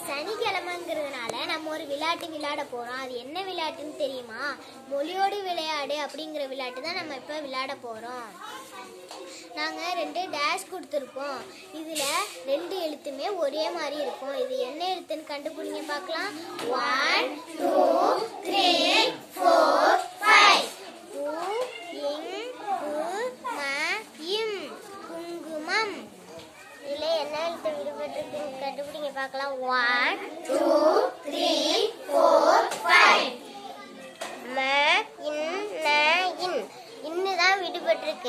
சனிக்கிழமைங்கிறதுனால நம்ம ஒரு விளையாட்டு விளையாட போறோம் அது என்ன விளையாட்டுன்னு தெரியுமா மொழியோடு விளையாடு அப்படிங்கிற விளையாட்டு தான் நம்ம இப்போ விளையாட போறோம் நாங்க ரெண்டு டேஷ் கொடுத்துருக்கோம் இதுல ரெண்டு எழுத்துமே ஒரே மாதிரி இருக்கும் இது என்ன எழுத்துன்னு கண்டுபிடிங்க பார்க்கலாம் one two three four five பூ இங் கு ம இம் குங்குமம் இதுல என்ன எழுத்து விடுபட்டு கண்டுபிடிங்க பார்க்கலாம் one two three four five ம இன் ந இன் இன்னு தான் விடுபட்டிருக்கு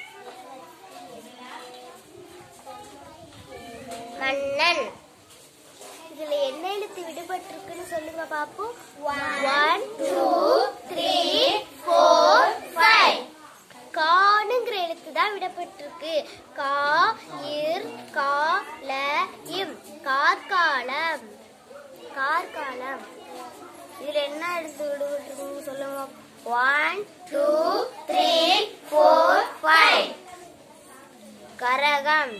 மன்னன் இதுல என்ன எழுத்து விடுபட்டிருக்குன்னு சொல்லுங்க பாப்போம் one two three four five கானுங்கிற எழுத்து தான் விடப்பட்டிருக்கு கா இர் கா ல இம் கார்காலம் கார்காலம் இதுல என்ன எழுத்து விடுபட்டிருக்குன்னு சொல்லுங்க one two three four five கரகம்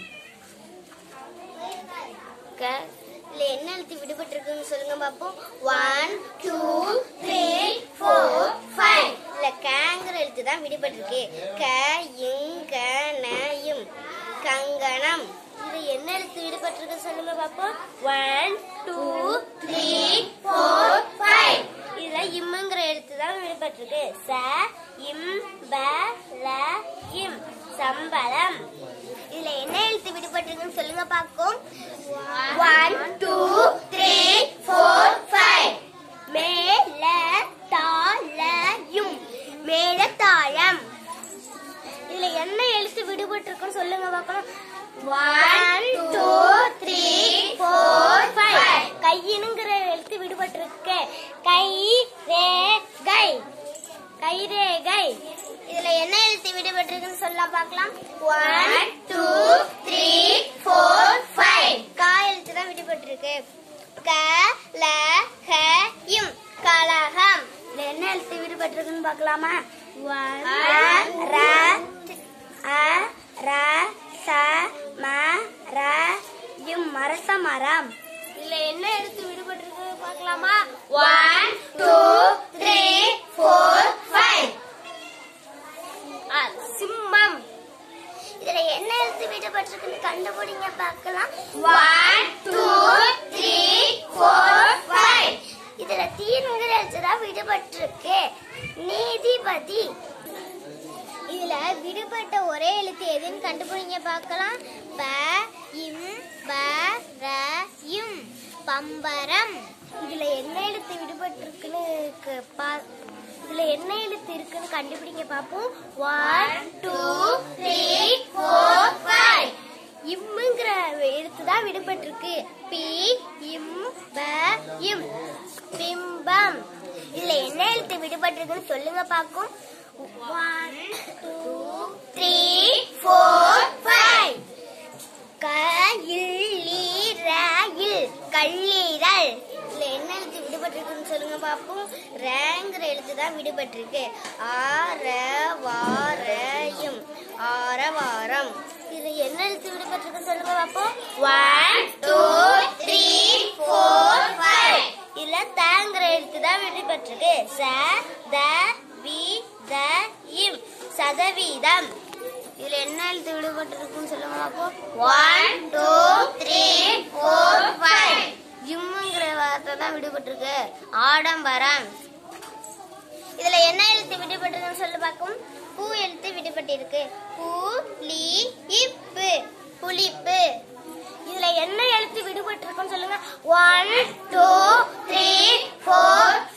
க இதுல என்ன எழுத்து விடுபட்டிருக்குன்னு சொல்லுங்க பாப்போம் one two three four five இல்ல கேங்கிற எழுத்து தான் விடுபட்டிருக்கு க இங் க ந இம் கங்கணம் இது என்ன எழுத்து விடுபட்டிருக்கு சொல்லுங்க பாப்போம் one two three four five இதுல இம்முங்கிற எழுத்து தான் விடுபட்டிருக்கு ச இம் ப ல இம் சம்பளம் இதுல என்ன எழுத்து விடுபட்டிருக்குன்னு சொல்லுங்க பாக்கும் one two three four five மேல தாளயும் மேலத்தாளம் இதுல என்ன எழுத்து விடுபட்டிருக்குன்னு சொல்லுங்க பார்க்கலாம் one two three four five கையினுங்கிற எழுத்து விடுபட்டிருக்கு கை ரே கை கைரேகை இதுல என்ன எழுத்து விடுபட்டிருக்குன்னு சொல்ல பார்க்கலாம் one two three four five கா எழுத்து தான் விடுபட்டிருக்கு க ல ஹ இம் கலகம் இதுல என்ன எழுத்து விடுபட்டிருக்குன்னு பார்க்கலாமா அ, ர, அ, ர, ச, ம, ர, இம் மரச மரம் இதுல என்ன எழுத்து விடுபட்டிருக்கு பார்க்கலாமா one two three four five சிம்மம் இதுல என்ன எழுத்து விடுபட்டிருக்குன்னு கண்டுபிடிங்க பார்க்கலாம் one two three four five இதுல தீனுங்கிற எழுத்து தான் விடுபட்டிருக்கு நீதிபதி இதுல விடுபட்ட ஒரே எழுத்து எதுன்னு கண்டுபிடிங்க பார்க்கலாம் ப இம் ப ர இம் பம்பரம் இதுல என்ன எழுத்து விடுபட்டிருக்குன்னு க- பா- இதுல என்ன எழுத்து இருக்குன்னு கண்டுபிடிங்க பாப்போம் one two three four five இம்முங்கிற எழுத்து தான் விடுபட்டிருக்கு பி இம் ப இம் பிம்பம் இதுல என்ன எழுத்து விடுபட்டிருக்குன்னு சொல்லுங்க பாக்கும் one two three four five கயில் கல்லீரல் இதுல என்ன எழுத்து விடுபட்டிருக்குன்னு சொல்லுங்க பாப்போம் ரேங்கிற எழுத்து தான் விடுபட்டிருக்கு ஆர வாரம் ஆரவாரம் இது என்ன எழுத்து விடுபட்டிருக்குன்னு சொல்லுங்க பாப்போம் one two three four five இதுல தாங்கிற எழுத்து தான் விடுபட்டிருக்கு ச த வி த இம் சதவீதம் இதுல என்ன எழுத்து விடுபட்டிருக்குன்னு சொல்லுங்க பாப்போம் one two three four five ஜிம்முங்கிற வார்த்தை தான் விடுபட்டிருக்கு ஆடம்பரம் இதுல என்ன எழுத்து விடுபட்டிருக்குன்னு சொல்லி பார்க்கும் பூ எழுத்து விடுபட்டிருக்கு பூ லி இப்பு புளிப்பு இதுல என்ன எழுத்து விடுபட்டிருக்குன்னு சொல்லுங்க ஒன் டூ த்ரீ ஃபோர்